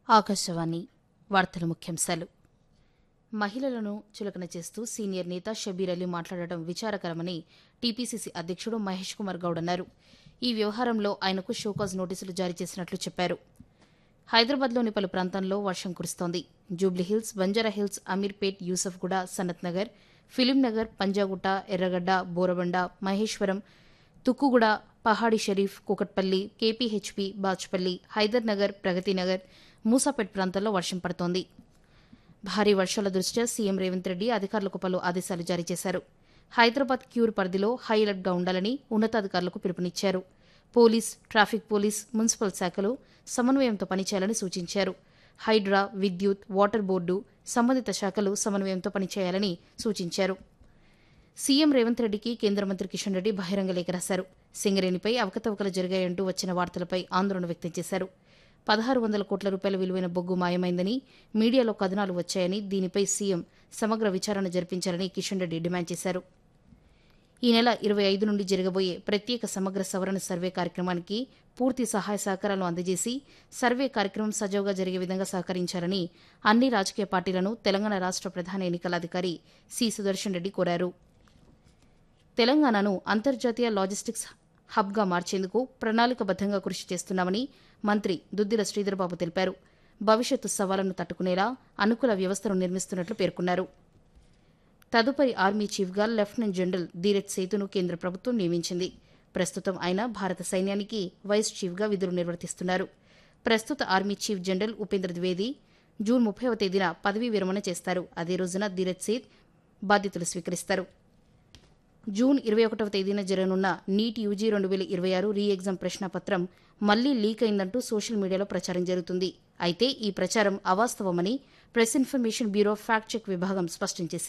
ఆకాశవాణి వార్తల ముఖ్యాంశాలు మహిళలను చులకన చేస్తూ సీనియర్ నేత షబీర్ అలీ మాట్లాడటం విచారకరమని టీపీసీసీ అధ్యక్షుడు మహేష్ కుమార్ గౌడ్ అన్నారు ఈ వ్యవహారంలో ఆయనకు షోకాజ్ నోటీసులు జారీ చేసినట్లు చెప్పారు హైదరాబాద్లోని పలు ప్రాంతాల్లో వర్షం కురుస్తోంది జూబ్లీహిల్స్ బంజారాహిల్స్ అమీర్పేట్ యూసఫ్గూడ సనత్ నగర్ ఫిలిం నగర్ పంజాగుట్ట ఎర్రగడ్డ బోరబండ మహేశ్వరం తుక్కుగూడ పహాడి షరీఫ్ కుకట్పల్లి కేపీహెచ్పీ బాచ్పల్లి హైదర్ నగర్ ప్రగతినగర్ మూసాపేట్ ప్రాంతాల్లో వర్షం పడుతోంది భారీ వర్షాల దృష్ట్యా సీఎం రేవంత్ రెడ్డి అధికారులకు పలు ఆదేశాలు జారీ చేశారు హైదరాబాద్ క్యూర్ పరిధిలో హై అలర్ట్గా ఉండాలని ఉన్నతాధికారులకు పిలుపునిచ్చారు పోలీస్ ట్రాఫిక్ పోలీస్ మున్సిపల్ శాఖలు సమన్వయంతో పనిచేయాలని సూచించారు హైడ్రా విద్యుత్ వాటర్ బోర్డు సంబంధిత శాఖలు సమన్వయంతో పనిచేయాలని సూచించారు సీఎం రేవంత్ రెడ్డికి కేంద్ర మంత్రి కిషన్ రెడ్డి బహిరంగ లేఖ రాశారు సింగరేణిపై అవకతవకలు జరిగాయంటూ వచ్చిన వార్తలపై ఆందోళన వ్యక్తం చేశారు పదహారు వందల కోట్ల రూపాయల విలువైన బొగ్గు మాయమైందని మీడియాలో కథనాలు వచ్చాయని దీనిపై సీఎం సమగ్ర విచారణ జరిపించాలని కిషన్ రెడ్డి డిమాండ్ చేశారు ఈ నెల ఇరవై ఐదు నుండి జరగబోయే ప్రత్యేక సమగ్ర సవరణ సర్వే కార్యక్రమానికి పూర్తి సహాయ సహకారాలు అందజేసి సర్వే కార్యక్రమం సజావుగా జరిగే విధంగా సహకరించాలని అన్ని రాజకీయ పార్టీలను తెలంగాణ రాష్ట ప్రధాన ఎన్నికల అధికారి సి సుదర్శన్ రెడ్డి కోరారు తెలంగాణను అంతర్జాతీయ లాజిస్టిక్స్ హబ్గా మార్చేందుకు ప్రణాళికబద్దంగా కృషి చేస్తున్నామని మంత్రి దుద్దిల శ్రీధర్బాబు తెలిపారు భవిష్యత్తు సవాళ్లను తట్టుకునేలా అనుకూల వ్యవస్థను నిర్మిస్తున్నట్లు పేర్కొన్నారు తదుపరి ఆర్మీ చీఫ్గా లెఫ్టినెంట్ జనరల్ ధీరజ్ సేతును కేంద్ర ప్రభుత్వం నియమించింది ప్రస్తుతం ఆయన భారత సైన్యానికి వైస్ చీఫ్గా విధులు నిర్వర్తిస్తున్నారు ప్రస్తుత army chief general Upendra Dwivedi June ముప్పైవ తేదీన పదవీ విరమణ చేస్తారు అదే రోజున ధీరజ్ సేత్ బాధ్యతలు స్వీకరిస్తారు జూన్ ఇరవై ఒకటవ తేదీన జరగనున్న నీట్ యూజీ రెండు వేల ఇరవై ఆరు రీ ఎగ్జామ్ ప్రశ్నపత్రం మళ్లీ లీక్ అయిందంటూ సోషల్ మీడియాలో ప్రచారం జరుగుతుంది అయితే ఈ ప్రచారం అవాస్తవమని press information bureau fact check విభాగం స్పష్టం చేసింది